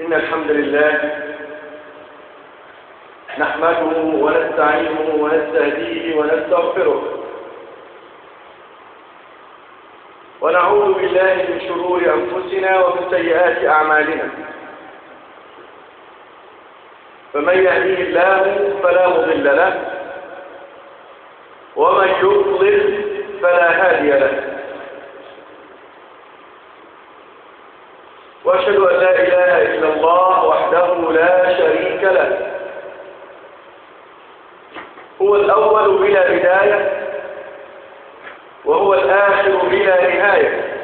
إن الحمد لله نحمده ونستعينه ونستهديه ونستغفره ونعوذ بالله من شرور أنفسنا ومن سيئات أعمالنا فمن يهديه الله فلا مضل له ومن يضلل فلا هادي له واشهد ان لا اله الا الله وحده لا شريك له هو الاول بلا بدايه وهو الاخر بلا نهايه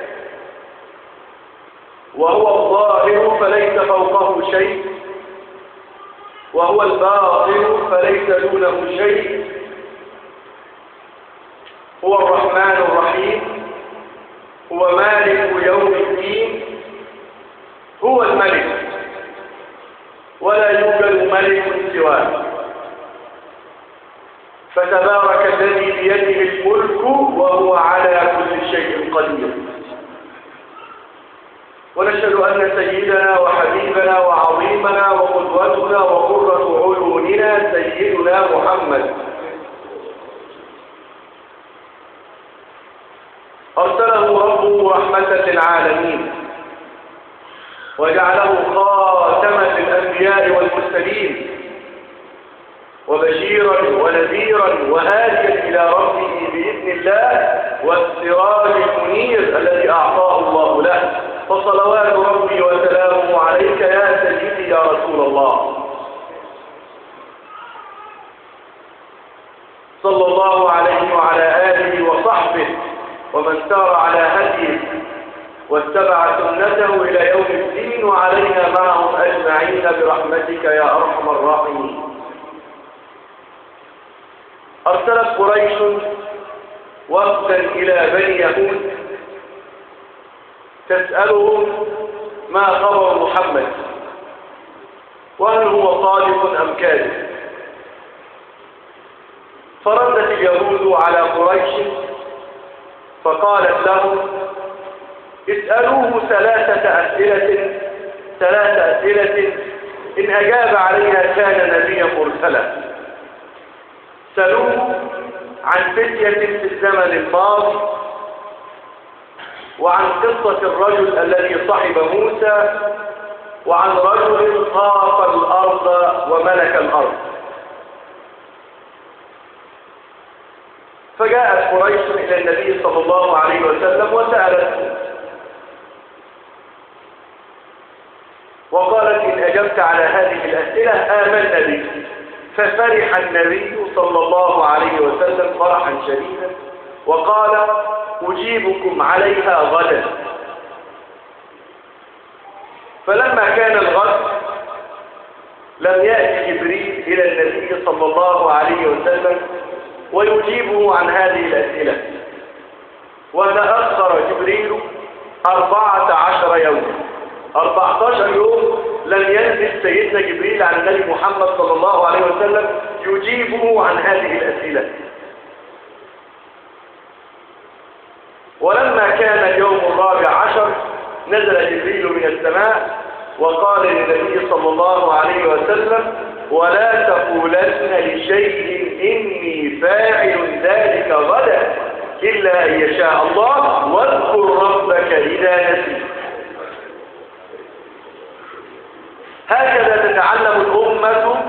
وهو الظاهر فليس فوقه شيء وهو الباطن فليس دونه شيء هو الرحمن الرحيم هو مالك يوم الدين هو الملك ولا يوجد ملك سواه فتبارك الذي بيده الملك وهو على كل شيء قدير ونشهد أن سيدنا وحبيبنا وعظيمنا وقدوتنا وقرة عيوننا سيدنا محمد أرسله ربه رحمة للعالمين وجعله خاتما للأنبياء والمرسلين وبشيرا ونذيرا وهاديا إلى ربه بإذن الله والسراج المنير الذي أعطاه الله له فصلوات ربي وسلامه عليك يا سيدي يا رسول الله صلى الله عليه وعلى آله وصحبه ومن سار على هديه واتبع سنته إلى يوم الدين وعلينا معهم أجمعين برحمتك يا أرحم الراحمين أرسلت قريش وفدا إلى بني يهود تسألهم ما خبر محمد وهل هو صادق أم كاذب فردت اليهود على قريش فقالت لهم اسألوه ثلاثة أسئلة ثلاثة أسئلة إن أجاب عليها كان نبيا مرسلا سألوه عن فتية في الزمن الماضي وعن قصة الرجل الذي صحب موسى وعن رجل خاف الأرض وملك الأرض فجاءت قريش إلى النبي صلى الله عليه وسلم وسألته وقالت إن أجبت على هذه الأسئلة آمنا بك ففرح النبي صلى الله عليه وسلم فرحا شديدا وقال أجيبكم عليها غدا فلما كان الغد لم يأتي جبريل إلى النبي صلى الله عليه وسلم ويجيبه عن هذه الأسئلة وتأخر جبريل أربعة عشر يوما 14 يوم لم ينزل سيدنا جبريل عن النبي محمد صلى الله عليه وسلم يجيبه عن هذه الأسئلة ولما كان اليوم الرابع عشر نزل جبريل من السماء وقال للنبي صلى الله عليه وسلم ولا تقولن لشيء إني فاعل ذلك غدا إلا أن يشاء الله واذكر ربك إذا نسيت هكذا تتعلم الأمة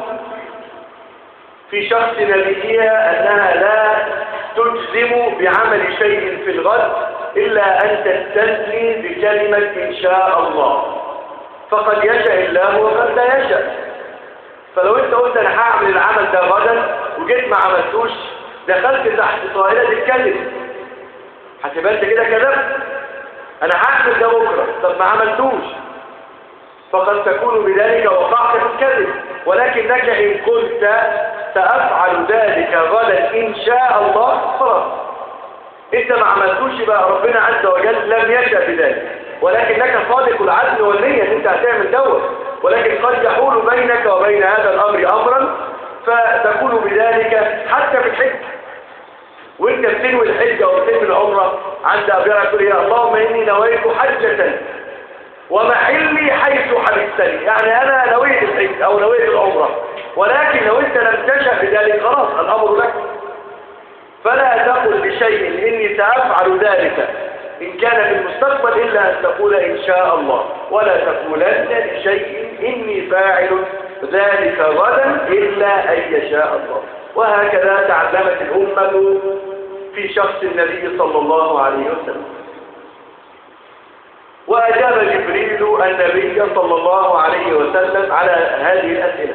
في شخص نبيها أنها لا تجزم بعمل شيء في الغد إلا أن تستثني بكلمة إن شاء الله فقد يشاء الله وقد لا يشاء فلو انت قلت انا هعمل العمل ده غدا وجيت ما عملتوش دخلت تحت طائله الكذب هتبقى انت كده كذبت انا هعمل ده بكره طب ما عملتوش فقد تكون بذلك وقعت في الكذب ولكنك إن كنت سأفعل ذلك غدا إن شاء الله خلاص انت ما عملتوش بقى ربنا عز وجل لم يشأ بذلك ولكنك صادق العزم والنية ان انت هتعمل دوت ولكن قد يحول بينك وبين هذا الامر امرا فتكون بذلك حتى في الحج وانت بتنوي الحجة وبتنوي العمرة عند ابيرك تقول يا اللهم اني نويت حجة ومحلي حيث حبستني يعني أنا نويت الحج أو نويت العمرة ولكن لو أنت لم تشأ بذلك خلاص الأمر لك فلا تقل لشيء إني سأفعل ذلك إن كان في المستقبل إلا أن تقول إن شاء الله ولا تقولن لشيء إني فاعل ذلك غدا إلا أن يشاء الله وهكذا تعلمت الأمة في شخص النبي صلى الله عليه وسلم وأجاب جبريل النبي صلى الله عليه وسلم على هذه الأسئلة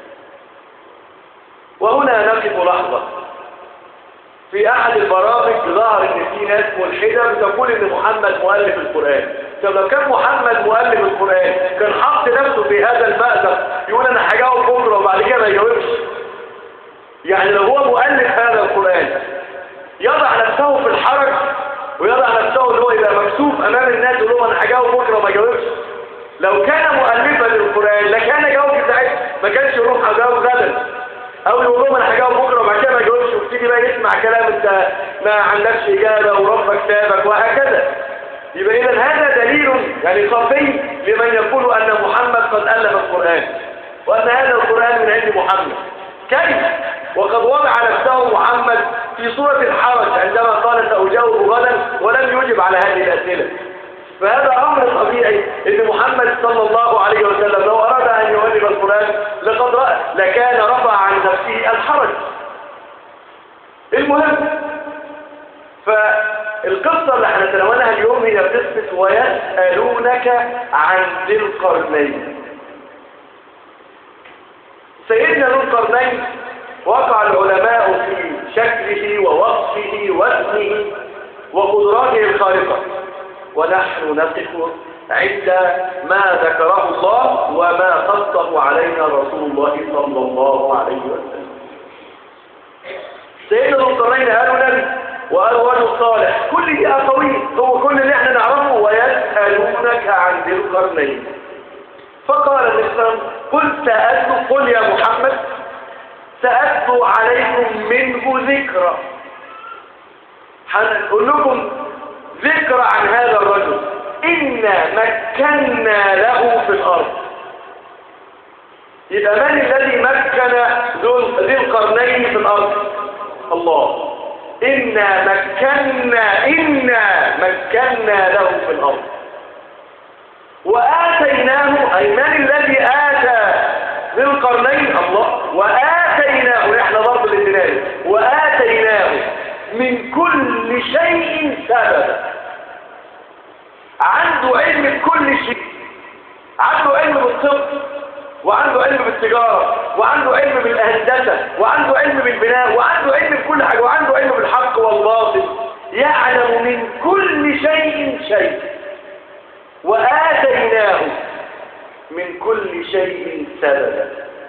وهنا نقف لحظة في أحد البرامج ظهر إن في ناس ملحدة بتقول إن محمد مؤلف القرآن طب لو كان محمد مؤلف القرآن كان حط نفسه في هذا المأزق يقول أنا هجاوب بكرة وبعد كده ما يجاوبش يعني لو هو مؤلف هذا القرآن يضع نفسه في الحرج ويضع نفسه اللي هو يبقى مكسوف أمام الناس يقول لهم أنا هجاوب بكرة وما يجاوبش لو كان مؤلفا للقرآن لكان جاوب ساعتها ما كانش يروح هجاوب غدا او يقول لهم انا هجاوب بكره وبعد كده ما يجاوبش وتيجي بقى يسمع كلام انت ما عندكش اجابه وربك سابك وهكذا يبقى اذا هذا دليل يعني خفي لمن يقول ان محمد قد الف القران وان هذا القران من عند محمد كيف وقد وضع نفسه محمد في صوره الحرج عندما قال ساجاوب غدا ولم يجب على هذه الاسئله فهذا أمر طبيعي إن محمد صلى الله عليه وسلم لو أراد أن يؤلف القرآن لقد رأى لكان رفع عن نفسه الحرج المهم فالقصة اللي احنا تناولها اليوم هي قصة ويسألونك عن ذي القرنين سيدنا ذو القرنين وقع العلماء في شكله ووصفه واسمه وقدراته الخارقة ونحن نقف عند ما ذكره الله وما قصه علينا رسول الله صلى الله عليه وسلم سيدنا ذو القرنين قالوا نبي وقالوا رجل صالح كل دي أقوي هو كل اللي احنا نعرفه ويسألونك عن ذي القرنين فقال الإسلام قل سأتلو قل يا محمد سأتلو عليكم منه ذكرى هنقول لكم ذكر عن هذا الرجل إنا مكنا له في الأرض يبقى من الذي مكن ذي القرنين في الأرض الله إنا مكنا إنا مكنا له في الأرض وآتيناه أي من الذي آتى ذي القرنين الله وآتيناه احنا ضرب الانتنال وآتيناه من كل شيء سببا عنده علم بكل شيء عنده علم بالطب وعنده علم بالتجارة وعنده علم بالهندسة وعنده علم بالبناء وعنده علم بكل حاجة وعنده علم بالحق والباطل يعلم من كل شيء شيء وآتيناه من كل شيء سببا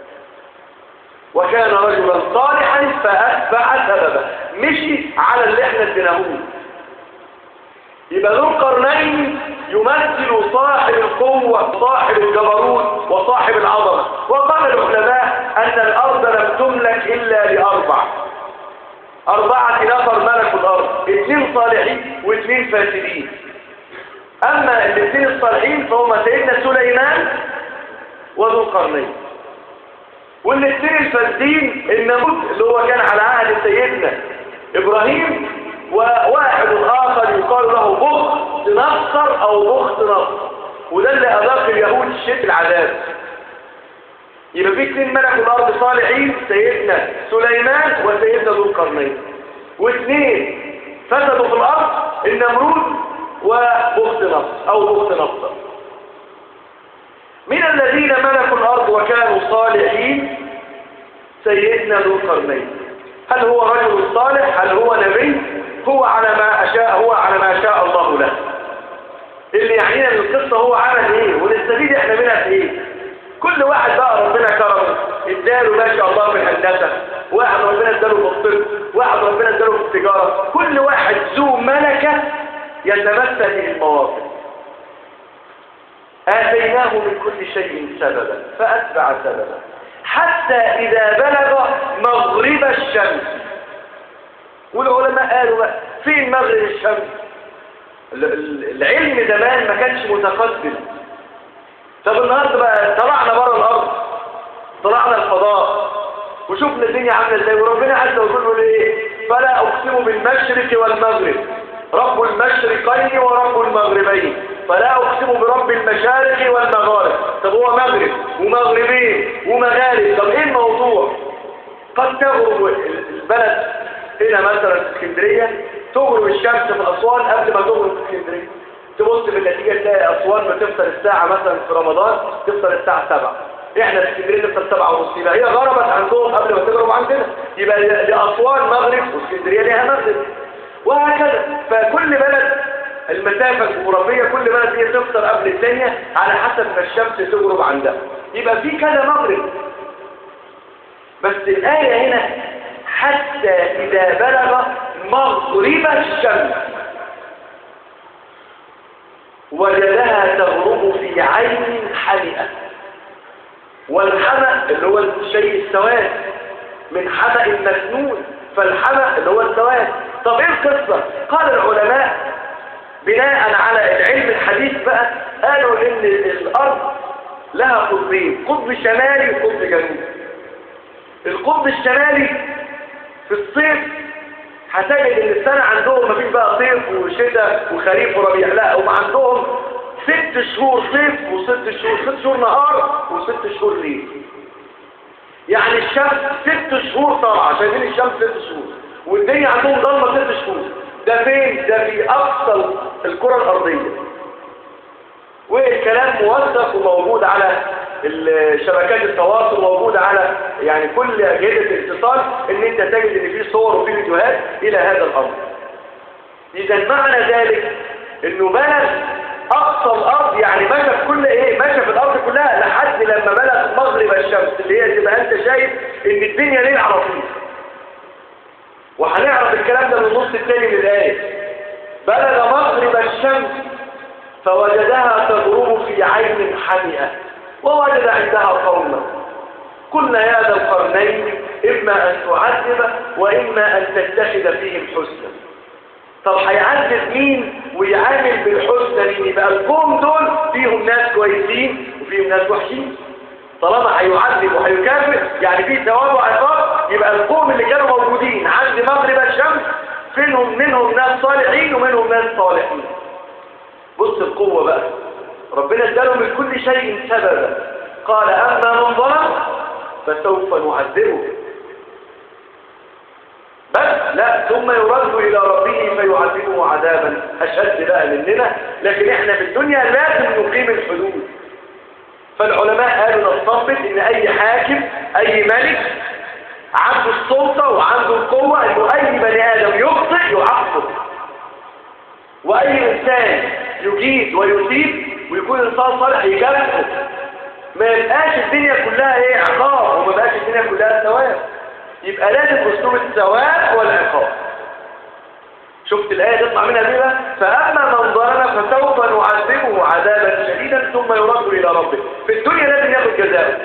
وكان رجلا صالحا فأتبع سببا مشي على اللي احنا اديناه يبقى ذو القرنين يمثل صاحب القوة صاحب الجبروت وصاحب العظمة وقال العلماء أن الأرض لم تملك إلا لأربع أربعة نفر ملكوا الأرض اثنين صالحين واثنين فاسدين أما الاثنين الصالحين فهم سيدنا سليمان وذو القرنين والاثنين الفاسدين النموذج اللي هو كان على عهد سيدنا إبراهيم وواحد آخر يقال له بخت نصر أو بخت نصر وده اللي أذاق اليهود الشيء العذاب يبقى في اثنين ملكوا الأرض صالحين سيدنا سليمان وسيدنا ذو القرنين واثنين فسدوا في الأرض النمرود وبخت نصر أو بخت نصر من الذين ملكوا الأرض وكانوا صالحين سيدنا ذو القرنين هل هو رجل صالح هل هو نبي هو على ما أشاء هو على ما شاء الله له اللي يعنينا من القصة هو عمل ايه ونستفيد احنا منها في ايه كل واحد بقى ربنا كرمه اداله ما شاء الله في الهندسة واحد ربنا اداله في الطب واحد ربنا اداله في التجارة كل واحد ذو ملكة يتمثل به المواقف آتيناه من كل شيء سببا فأتبع سببا حتى إذا بلغ مغرب الشمس والعلماء قالوا بقى فين مغرب الشمس العلم زمان ما كانش متقدم طب النهارده بقى طلعنا بره الارض طلعنا الفضاء وشفنا الدنيا عامله ازاي وربنا عز وجل يقول ايه فلا اقسم بالمشرق والمغرب رب المشرقين ورب المغربين فلا اقسم برب المشارق والمغارب طب هو مغرب ومغربين ومغارب طب ايه الموضوع قد تغرب البلد هنا مثلا في اسكندريه تغرب الشمس في اسوان قبل ما تغرب في اسكندريه تبص بالنتيجه تلاقي اسوان بتفطر الساعه مثلا في رمضان تفطر الساعه 7 احنا في اسكندريه تفطر 7 ونص يبقى هي غربت عندهم قبل ما تغرب عندنا يبقى لاسوان مغرب واسكندريه ليها مغرب وهكذا فكل بلد المسافة الجغرافية كل بلد هي تفطر قبل الثانية على حسب ما الشمس تغرب عندها يبقى في كذا مغرب بس الآية هنا حتى إذا بلغ مغرب الشمس وجدها تغرب في عين حمئة والحمأ اللي هو الشيء السواد من حمأ مسنون فالحمأ اللي هو السواد طب ايه القصة قال العلماء بناء على العلم الحديث بقى قالوا ان الارض لها قطبين قطب شمالي وقطب جنوبي القطب الشمالي في الصيف هتجد ان السنة عندهم مفيش بقى صيف وشتاء وخريف وربيع لا هم عندهم ست شهور صيف وست شهور ست شهور نهار وست شهور ليل يعني الشمس ست شهور طالعة شايفين الشمس ست شهور والدنيا عندهم ضلمة ست شهور ده فين؟ ده في أقصى الكرة الأرضية والكلام موثق وموجود على شبكات التواصل موجود على يعني كل أجهزة الاتصال ان انت تجد ان في صور وفي فيديوهات الى هذا الامر اذا معنى ذلك انه بلغ اقصى الارض يعني مشى في كل ايه مشى في الارض كلها لحد لما بلغ مغرب الشمس اللي هي تبقى انت شايف ان الدنيا ليل على طول وهنعرف الكلام ده من النص الثاني من الايه بلغ مغرب الشمس فوجدها تغرب في عين حمئة ووجد عندها قوما قلنا يا ذا القرنين إما أن تعذب وإما أن تتخذ فيهم حسنا طب هيعذب مين ويعامل بالحسنى مين يبقى القوم دول فيهم ناس كويسين وفيهم ناس وحشين طالما هيعذب وهيكافئ يعني في ثواب وعقاب يبقى القوم اللي كانوا موجودين عند مغرب الشمس فينهم منهم ناس صالحين ومنهم ناس صالحين بص القوة بقى ربنا اداله من كل شيء سببا قال أما من ظلم فسوف نعذبه بس لا ثم يرد إلى ربه فيعذبه عذابا أشد بقى مننا لكن احنا في الدنيا لازم نقيم الحدود فالعلماء قالوا نستنبط ان اي حاكم اي ملك عنده السلطة وعنده القوة انه اي بني ادم يخطئ يعاقبه واي انسان يجيد ويصيب ويكون انسان صالح يكافئه ما يبقاش الدنيا كلها ايه عقاب وما يبقاش الدنيا كلها ثواب يبقى لازم اسلوب الثواب والعقاب شفت الآية تطلع منها دي بقى فأما من ظلم فسوف نعذبه عذابا شديدا ثم يرد إلى ربه في الدنيا لازم ياخد جزاءه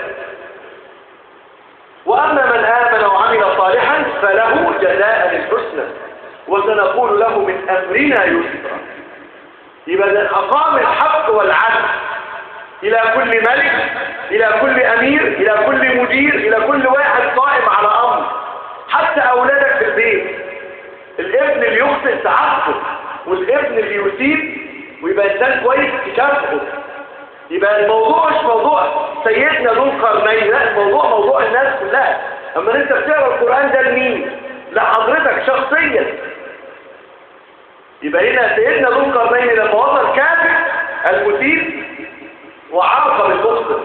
وأما من آمن وعمل صالحا فله جزاء الحسنى وسنقول له من أمرنا يسرا يبقى ده أقام الحق والعدل إلى كل ملك إلى كل أمير إلى كل مدير إلى كل واحد قائم على أمر حتى أولادك في البيت الابن اللي يخطئ تعاقبه والابن اللي يسيب ويبقى انسان كويس تكافئه يبقى الموضوع مش موضوع سيدنا ذو القرنين لا الموضوع موضوع الناس كلها اما انت بتقرا القران ده لمين لحضرتك شخصيا يبقى هنا سيدنا ذو القرنين لما وصل كافئ المسيب وعاقب المخطئ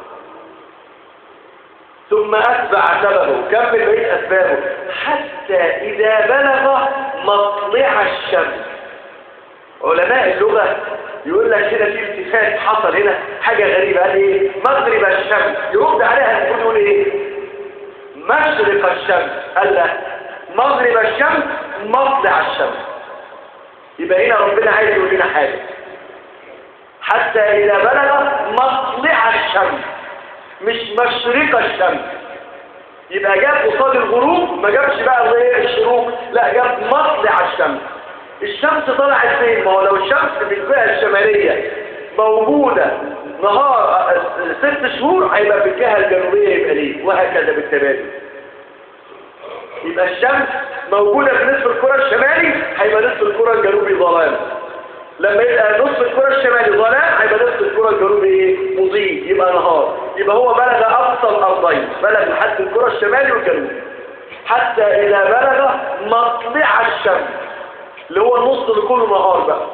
ثم أتبع سببه كمل بقية أسبابه حتى إذا بلغ مطلع الشمس علماء اللغة يقول لك هنا في التفات حصل هنا حاجة غريبة قال ايه مغرب الشمس يرد عليها يقول ايه مشرق الشمس قال لا مغرب الشمس مطلع الشمس يبقى هنا ربنا عايز يقول لنا حاجة حتى إذا بلغ مطلع الشمس مش مشرق الشمس يبقى جاب قصاد الغروب ما جابش بقى زي الشروق لا جاب مطلع الشمس الشمس طلعت فين ما هو لو الشمس في الجهه الشماليه موجوده نهار ست شهور هيبقى في الجهة الجنوبية يبقى ليه وهكذا بالتبادل يبقى الشمس موجودة في نصف الكرة الشمالي هيبقى نصف الكرة الجنوبي ظلام لما يبقى نصف الكرة الشمالي ظلام هيبقى نصف الكرة الجنوبي ايه مضيء يبقى نهار يبقى هو بلغ أقصى الأرضين بلغ لحد الكرة الشمالي والجنوبي حتى إذا بلغ مطلع الشمس اللي هو النص اللي كله نهار بقى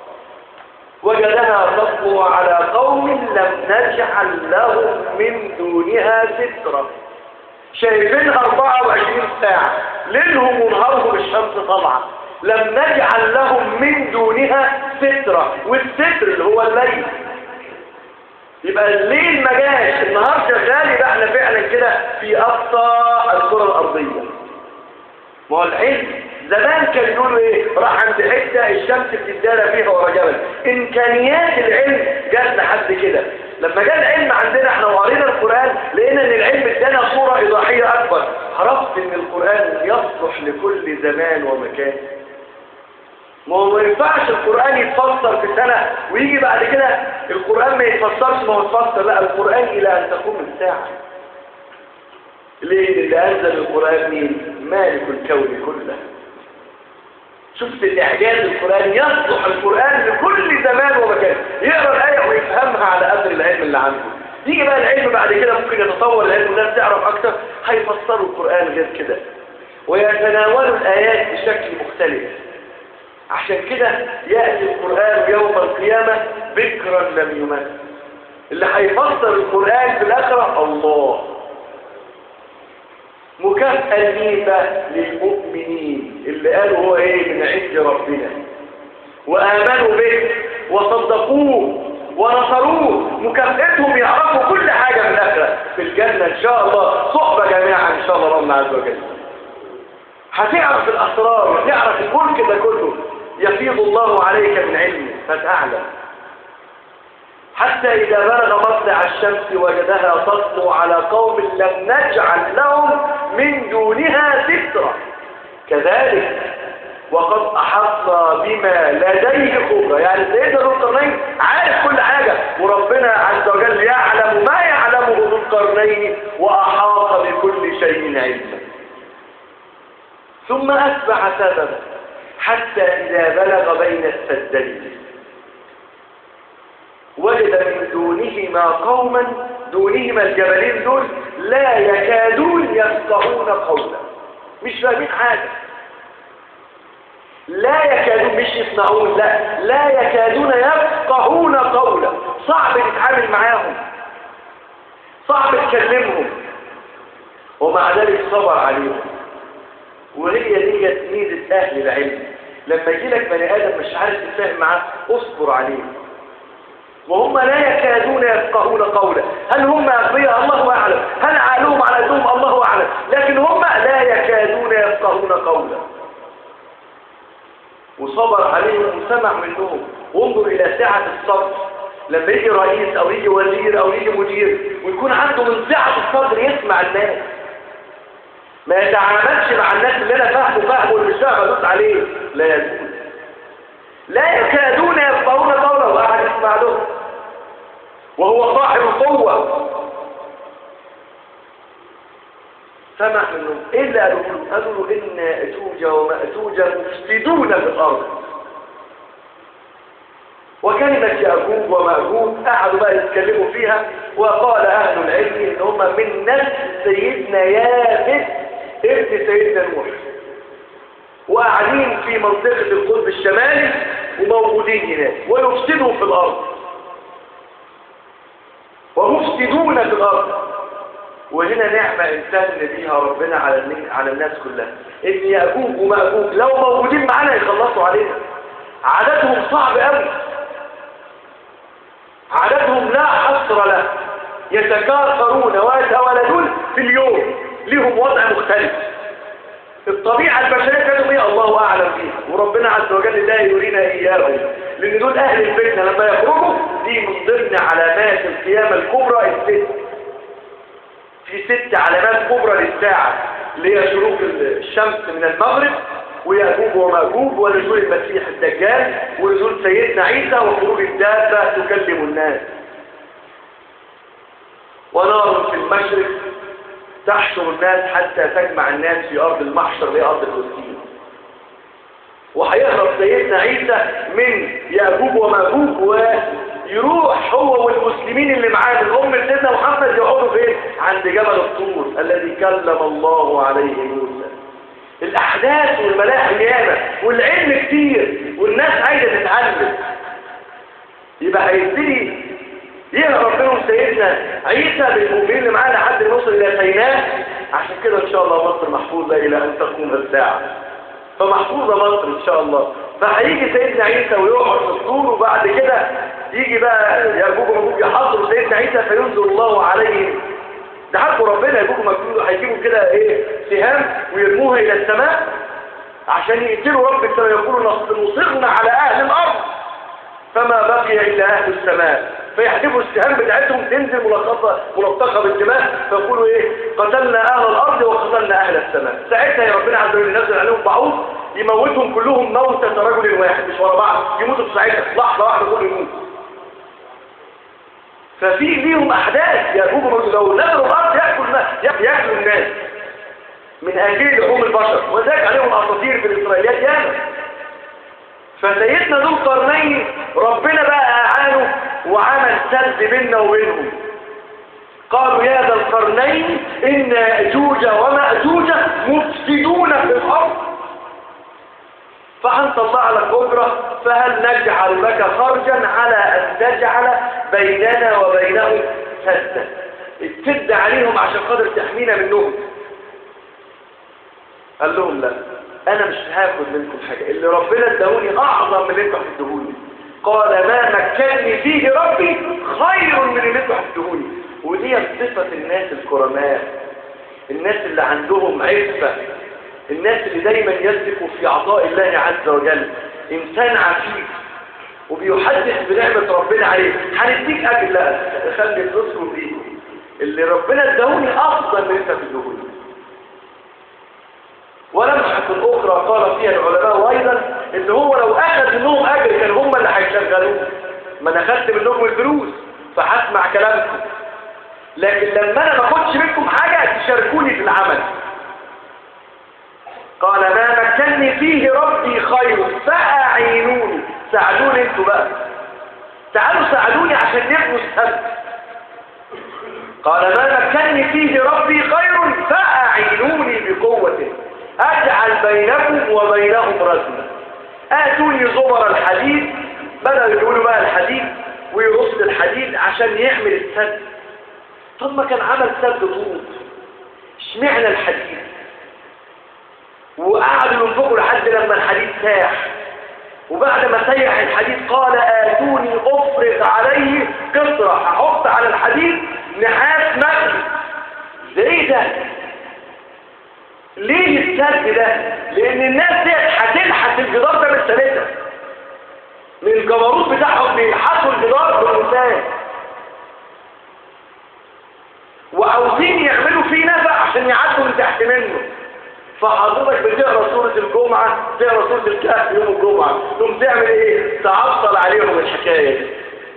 وجدها تطلع على قوم لم نجعل لهم من دونها سترة شايفينها 24 ساعة ليلهم ونهارهم الشمس طالعة لم نجعل لهم من دونها سترة والستر اللي هو الليل يبقى الليل ما جاش النهار شغال يبقى احنا فعلا كده في اقصى الكره الارضيه ما هو العلم زمان كان يقولوا ايه راح عند حته الشمس بتدارى فيها ورا جبل امكانيات العلم جت لحد كده لما جاء العلم عندنا احنا وقرينا القران لقينا ان العلم ادانا صوره ايضاحيه اكبر عرفت ان القران يصلح لكل زمان ومكان ما هو ما ينفعش القرآن يتفسر في سنة ويجي بعد كده القرآن ما يتفسرش ما هو يتفسر لا القرآن إلى أن تقوم الساعة ليه اللي أنزل القرآن مين مالك الكون كله شفت الإعجاز القرآن يصلح القرآن لكل زمان ومكان يقرأ الآية ويفهمها على قدر العلم اللي عنده يجي بقى العلم بعد كده ممكن يتطور العلم والناس تعرف أكتر هيفسروا القرآن غير كده ويتناولوا الآيات بشكل مختلف عشان كده يأتي القرآن يوم القيامة بكرا لم يمس اللي هيفسر القرآن في الآخرة الله مكافأة مين بقى للمؤمنين اللي قالوا هو ايه من عند ربنا وآمنوا به وصدقوه ونصروه مكافأتهم يعرفوا كل حاجة في الآخرة في الجنة إن شاء الله صحبة جميعا إن شاء الله ربنا عز وجل هتعرف الأسرار وتعرف الملك ده كله يفيض الله عليك من علمه فتعلم حتى إذا بلغ مطلع الشمس وجدها تطلع على قوم لم نجعل لهم من دونها سترة كذلك وقد أحطنا بما لديه خبرة يعني سيدنا ذو القرنين عارف كل حاجة وربنا عز وجل يعلم ما يعلمه ذو القرنين وأحاط بكل شيء علما ثم أتبع سببا حتى إذا بلغ بين السدين وجد من دونهما قوما دونهما الجبلين دول لا يكادون يفقهون قولا مش فاهمين حاجة لا يكادون مش يسمعون لا لا يكادون يفقهون قولا صعب نتعامل معاهم صعب تكلمهم ومع ذلك صبر عليهم وهي دي ميزة أهل العلم لما يجي لك بني آدم مش عارف تفهم معاه اصبر عليه وهم لا يكادون يفقهون قولا هل هم أغبياء الله أعلم هل عقلهم على أدوم الله أعلم لكن هم لا يكادون يفقهون قولا وصبر عليهم وسمع منهم وانظر إلى سعة الصبر لما يجي رئيس أو يجي وزير أو يجي مدير ويكون عنده من سعة الصدر يسمع الناس ما يتعاملش مع الناس اللي انا فاهمه فاهمه واللي مش فاهمه ادوس عليه لا يزول لا يكادون يفقهون قوله واحد يسمع له وهو صاحب القوة سمع منهم ايه اللي قالوا له قالوا له ان اتوجا ومأتوج مفسدون في الارض وكلمة يأجوج ومأجوج قعدوا بقى يتكلموا فيها وقال أهل العلم إن هم من نسل سيدنا يافت ابن سيدنا نوح وقاعدين في منطقة القطب الشمالي وموجودين هناك ويفسدوا في الأرض ومفسدون في الأرض وهنا نعمة إنسان بيها ربنا على على الناس كلها إن يأجوج ومأجوج لو موجودين معانا يخلصوا علينا عددهم صعب قوي عددهم لا حصر له يتكاثرون ويتولدون في اليوم لهم وضع مختلف الطبيعة البشرية كانوا ايه الله اعلم فيها وربنا عز وجل لا يرينا اياهم لان دول اهل الفتنة لما يخرجوا دي من ضمن علامات القيامة الكبرى الست في ست علامات كبرى للساعة اللي هي شروق الشمس من المغرب ويأجوج ومأجوج ونزول المسيح الدجال ونزول سيدنا عيسى وخروج الدابة تكلم الناس ونار في المشرق تحشر الناس حتى تجمع الناس في أرض المحشر اللي هي أرض فلسطين وهيهرب سيدنا عيسى من يأجوج ومأجوج ويروح هو والمسلمين اللي معاه من أم سيدنا محمد يقعدوا فين؟ عند جبل الطور الذي كلم الله عليه موسى الأحداث والملاحم ياما والعلم كتير والناس عايزة تتعلم يبقى هيبتدي يهرب منهم سيدنا عيسى بالمؤمنين اللي معاه لحد ما يوصل إلى سيناء عشان كده إن شاء الله مصر محفوظة إلى أن تقوم الساعة فمحفوظة مصر إن شاء الله فهيجي سيدنا عيسى ويقعد في الطور وبعد كده يجي بقى يأجوج ومأجوج يحضروا سيدنا عيسى فينزل الله عليهم ده حقه ربنا يأجوج ومأجوج هيجيبوا كده ايه سهام ويرموها إلى السماء عشان يقتلوا رب السماء يقولوا نصغنا على أهل الأرض فما بقي إلا أهل السماء فيحدفوا السهام بتاعتهم تنزل ملطخة ملطخة بالدماء فيقولوا ايه قتلنا اهل الارض وقتلنا اهل السماء ساعتها يا ربنا عز وجل ينزل عليهم بعوض يموتهم كلهم موتة رجل واحد مش ورا بعض يموتوا في ساعتها لحظة واحدة كله يموت ففي ليهم احداث يأكلوا لو نزلوا الارض ياكل ياكلوا الناس من اجل لحوم البشر وذلك عليهم اساطير في الاسرائيليات ياما فسيدنا ذو القرنين ربنا بقى اعانه وعمل سد بيننا وبينهم قالوا يا ذا القرنين إن أجوج ومأجوج مفسدون في الأرض فأنت الله لك أجرة فهل نجعل لك خرجا على أن تجعل بيننا وبينهم سدا تسد عليهم عشان قدر تحمينا منهم قال لهم لا أنا مش هاخد منكم حاجة اللي ربنا ادهوني أعظم من اللي انتوا هتدهوني قال ما مكنني فيه ربي خير من اللي انتوا هتدهوني ودي صفة الناس الكرماء الناس اللي عندهم عفة الناس اللي دايما يثقوا في عطاء الله عز وجل إنسان عفيف وبيحدث بنعمة ربنا عليه هنديك أجل لا خلي تصرف فيكم اللي ربنا ادهوني أفضل من انت تدهوني ولمحة أخرى قال فيها العلماء أيضا إن هو لو أخذ منهم أجر كان هم اللي هيشغلوه ما أنا أخذت منكم الفلوس فهسمع كلامكم لكن لما أنا ما أخدش منكم حاجة تشاركوني في العمل قال ما مكنني فيه ربي خير فأعينوني ساعدوني انتوا بقى تعالوا ساعدوني عشان نبنوا السبت قال ما مكنني فيه ربي خير فأعينوني بقوة أجعل بينكم وبينهم رزما آتوني زمر الحديد بدأوا يقولوا بقى الحديد ويرص الحديد عشان يعمل السد طب ما كان عمل سد طول اشمعنى الحديد وقعدوا ينفقوا لحد لما الحديد ساح وبعد ما سيح الحديد قال آتوني أفرغ عليه قطرة هحط على الحديد نحاس مقلي ده ايه ده ليه السد ده لان الناس دي هتلحس الجدار ده بالثلاثة من الجبروت بتاعهم بيلحسوا الجدار باللسان وعاوزين يعملوا فيه نفق عشان يعدوا من تحت منه فحضرتك بتقرا سوره الجمعه تقرا سوره الكهف يوم الجمعه تقوم تعمل ايه تعطل عليهم الحكايه دي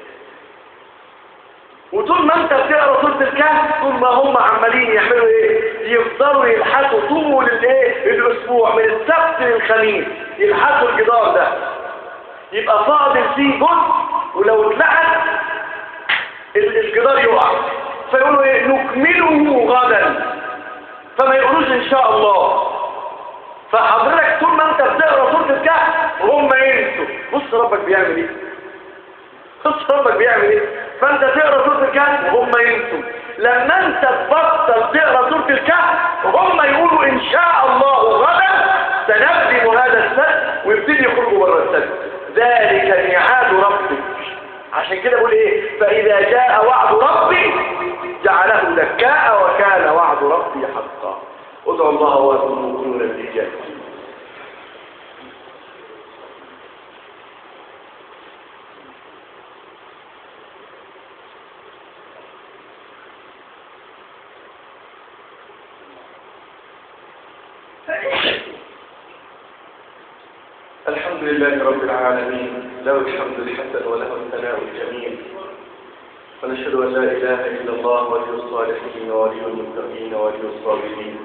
وطول ما انت بتقرا سوره الكهف طول ما هم عمالين يعملوا ايه يفضلوا يلحسوا طول الايه الاسبوع من السبت للخميس يلحسوا الجدار ده يبقى فاضل فيه جزء ولو اتلحس الجدار يقع فيقولوا ايه نكمله غدا فما يقولوش ان شاء الله فحضرتك طول ما انت بتقرا سوره الكهف وهم ينسوا بص ربك بيعمل ايه بص ربك بيعمل ايه فانت تقرا سوره الكهف وهم ينسوا لما انت تبطل تقرا سوره الكهف وهم يقولوا ان شاء الله غدا سنبدم هذا السد ويبتدي يخرجوا بره السد ذلك ميعاد ربك عشان كده بقول ايه فاذا جاء وعد ربي جعله دكاء وكان وعد ربي حقا ادعوا الله وانتم موقنون بالاجابه لله رب العالمين له الحمد الحسن وله الثناء الجميل ونشهد أن لا إله إلا الله ولي الصالحين ولي المتقين ولي الصابرين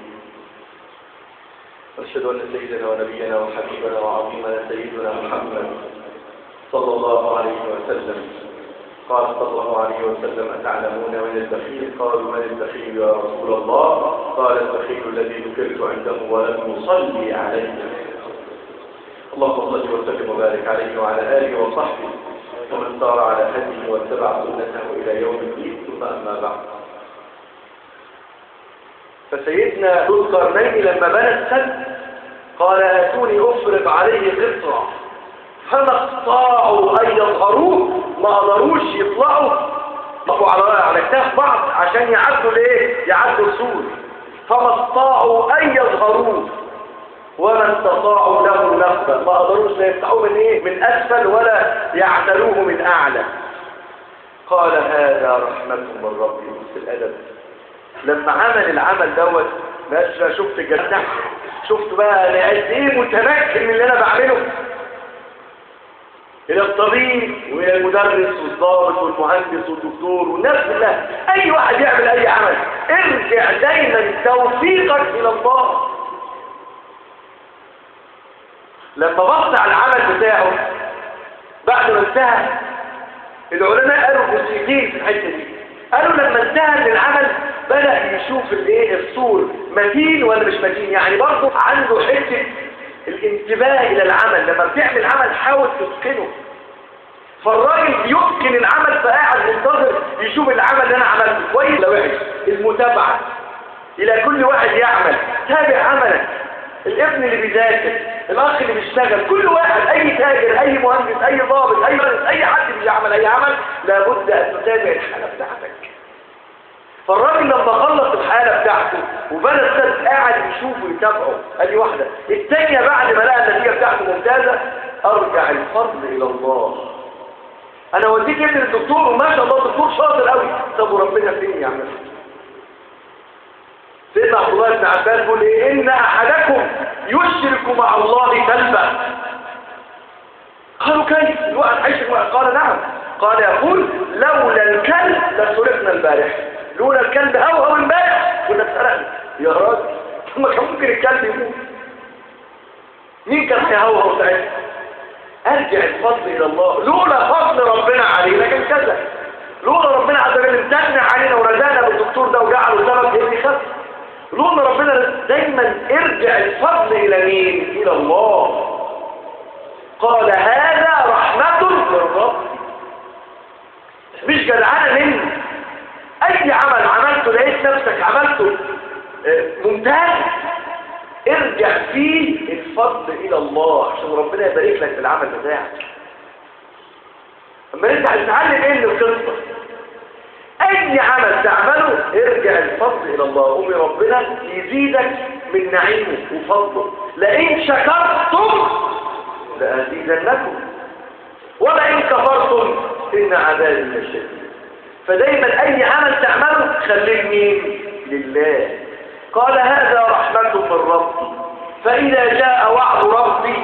ونشهد أن سيدنا ونبينا وحبيبنا وعظيمنا سيدنا محمد صلى الله عليه وسلم قال صلى الله عليه وسلم أتعلمون من البخيل قالوا من البخيل يا رسول الله قال البخيل الذي ذكرت عنده ولم يصلي عليه اللهم صل وسلم وبارك عليه وعلى آله وصحبه ومن سار على هديه واتبع سنته إلى يوم الدين ثم أما بعد فسيدنا ذو القرنين لما بنى السد قال آتوني أفرغ عليه قطرة فما استطاعوا أن يظهروه ما قدروش يطلعوا طلعوا على على كتاف بعض عشان يعدوا الايه يعدوا السور فما استطاعوا أن يظهروه وما استطاعوا له نقبا ما قدروش لا يفتحوه من ايه من اسفل ولا يعتلوه من اعلى قال هذا رحمة من ربي بص الادب لما عمل العمل دوت ماشي شفت الجنة شفت بقى انا قد ايه متمكن من اللي انا بعمله الى الطبيب والى المدرس والضابط والمهندس والدكتور والناس كلها اي واحد يعمل اي عمل ارجع دايما توفيقك الى الله لما بص على العمل بتاعه بعد ما انتهى العلماء قالوا جزئيتين في الحته دي قالوا لما انتهى من العمل بدأ يشوف الايه الصور متين ولا مش متين يعني برضه عنده حته الانتباه الى العمل لما بتعمل عمل حاول تتقنه فالراجل يتقن العمل فقاعد منتظر يشوف العمل اللي انا عملته كويس ولا وحش المتابعه الى كل واحد يعمل تابع عملك الابن اللي بيذاكر الاخ اللي بيشتغل كل واحد اي تاجر اي مهندس اي ضابط اي مهندس اي حد بيعمل اي عمل لابد ان تتابع الحاله بتاعتك فالراجل لما خلص الحاله بتاعته وبدا السد قاعد يشوفه ويتابعه ادي واحده الثانيه بعد ما لقى النتيجه بتاعته ممتازه ارجع الفضل الى الله انا وديك ابن الدكتور وما شاء الله الدكتور شاطر قوي طب وربنا فين يعمل سيدنا عبد الله بن عباس بيقول ايه ان احدكم يشرك مع الله كلبا قالوا كيف الوقت هيشرك قال نعم قال يقول لولا الكلب لسرقنا البارح لولا الكلب او او امبارح كنا اتسرقنا يا راجل ثم كان ممكن الكلب يموت مين كان هيهوهو ساعتها ارجع الفضل الى الله لولا فضل ربنا علينا كان كذا لولا ربنا عز وجل امتن علينا ورزقنا بالدكتور ده وجعله سبب ان يخف لولا ربنا دايما ارجع الفضل الى مين الى الله قال هذا رحمة من ربي مش جدعانة مني اي عمل عملته لقيت نفسك عملته ممتاز ارجع فيه الفضل الى الله عشان ربنا يبارك لك في العمل بتاعك اما انت هتتعلم ايه من القصه اي عمل تعمله ارجع الفضل الى الله قومي ربنا يزيدك من نعيمه وفضله لئن شكرتم لازيدنكم ولئن كفرتم ان عذابي لشديد فدايما اي عمل تعمله خليه مين لله قال هذا رحمة من ربي فإذا جاء وعد ربي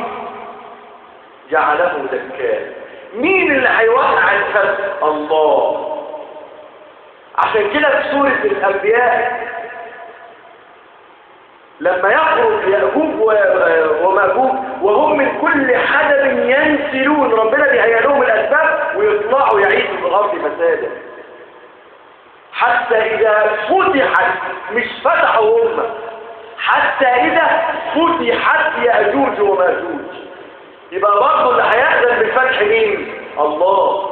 جعله دكاء مين اللي هيوقع الخلق الله عشان كده في سورة الأنبياء لما يخرج يأجوج ومأجوج وهم من كل حدب ينسلون ربنا بيهيئ لهم الأسباب ويطلعوا يعيشوا في الأرض فسادا حتى إذا فتحت مش فتحوا هم حتى إذا فتحت يأجوج ومأجوج يبقى برضه اللي هيأذن بالفتح مين؟ الله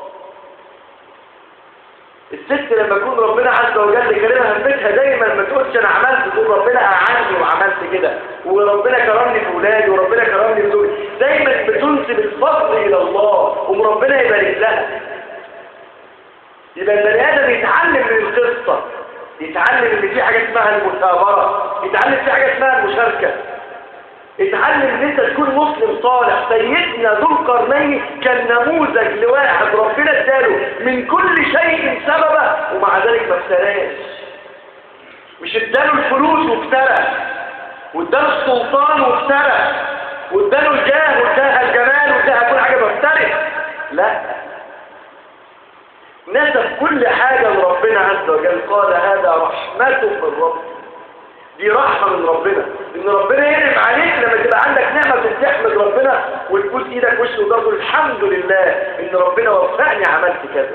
الست لما يكون ربنا عز وجل كلمها همتها دايما ما تقولش انا عملت تقول ربنا اعني وعملت كده وربنا كرمني في ولادي وربنا كرمني في زوجي دايما بتنسب الفضل الى الله وربنا يبارك لها يبقى البني ادم يتعلم من القصه يتعلم ان في حاجه اسمها المثابره يتعلم في حاجه اسمها المشاركه اتعلم ان انت تكون مسلم صالح سيدنا ذو القرنين كان نموذج لواحد ربنا اداله من كل شيء سببه ومع ذلك ما افتراش مش اداله الفلوس وافترى واداله السلطان وافترى واداله الجاه واداها الجمال واداها كل حاجه وافترى لا نسب كل حاجة لربنا عز وجل قال هذا رحمة من رب دي رحمة من ربنا ان ربنا ينعم عليك لما تبقى عندك نعمة تحمد ربنا وتبوس ايدك وش وتقول الحمد لله ان ربنا وفقني عملت كذا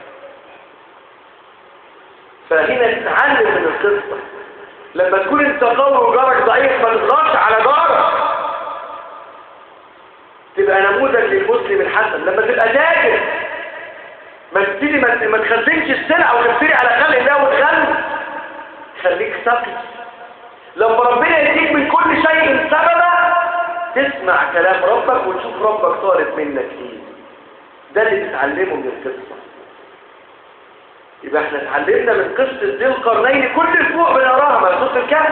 فهنا تتعلم من القصة لما تكون انت قوي وجارك ضعيف ما تضغطش على جارك تبقى نموذج للمسلم الحسن لما تبقى تاجر ما تبتدي ما ما تخزنش السلع وتبتدي على خلق الله وتخلق خليك سقي لما ربنا يديك من كل شيء سببا تسمع كلام ربك وتشوف ربك طالب منك ايه ده اللي تتعلمه من القصه يبقى احنا اتعلمنا من قصه ذي القرنين كل اسبوع بنقراها مقصود الكهف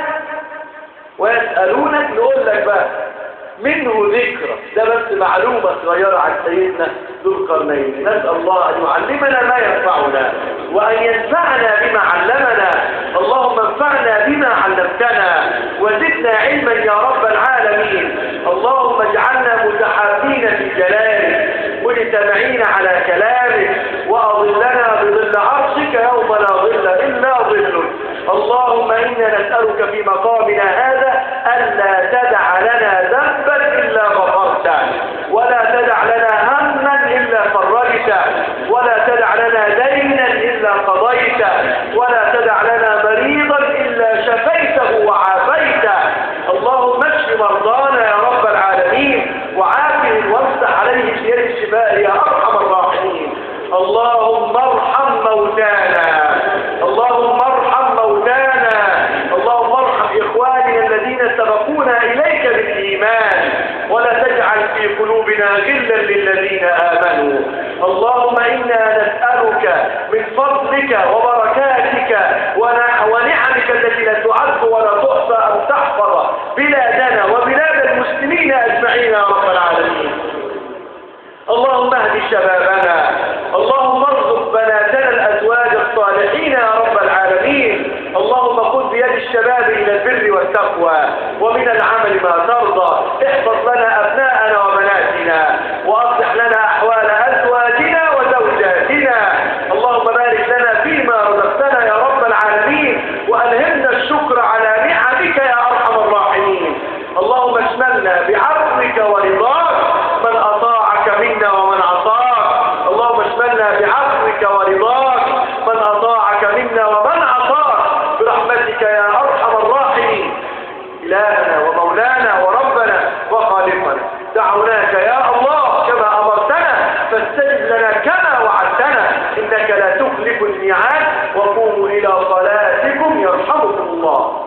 ويسالونك نقول لك بقى منه ذكرى ده بس معلومة صغيرة عن سيدنا ذو القرنين نسأل الله أن يعلمنا ما ينفعنا وأن ينفعنا بما علمنا اللهم انفعنا بما علمتنا وزدنا علما يا رب العالمين اللهم اجعلنا متحابين في جلالك مجتمعين على كلامك وأظلنا بظل عرشك يوم لا ظل إلا ظلك اللهم إنا نسألك في مقامنا هذا ألا تدع لنا ذنبا إلا غفرته ولا تدع لنا هما إلا فرجته ولا تدع لنا دينا إلا قضيته ولا تدع لنا مريضا إلا شفيته وعافيته اللهم اشف مرضانا يا رب العالمين وعافهم وافتح عليهم بيد الشفاء يا أرحم الراحمين اللهم ارحم موتانا اللهم ارحم موتانا اللهم ارحم إخواننا الذين سبقونا إليك بالإيمان ولا تجعل في قلوبنا غلا للذين آمنوا اللهم إنا نسألك من فضلك وبركاتك ونع- ونعمك التي لا تعد ولا تحصى أن تحفظ بلادنا وبلاد المسلمين أجمعين يا رب العالمين اللهم اهد شبابنا اللهم ارزق بناتنا الازواج الصالحين يا رب العالمين اللهم خذ بيد الشباب الى البر والتقوى ومن العمل ما ترضى احفظ لنا ابناءنا وبناتنا واصلح لنا احوال ازواجنا وزوجاتنا اللهم بارك لنا فيما رزقتنا يا رب العالمين والهمنا الشكر على نعمك يا ارحم الراحمين اللهم اشملنا بعفوك ورضاك من اطاعك منا ومن عصاك اللهم اشملنا بعفوك ورضاك من اطاعك منا ومن عصاك برحمتك يا ارحم الراحمين إلهنا ومولانا وربنا وخالقنا دعوناك يا الله كما أمرتنا فاستجب لنا كما وعدتنا إنك لا تخلف الميعاد وقوموا إلى صلاتكم يرحمكم الله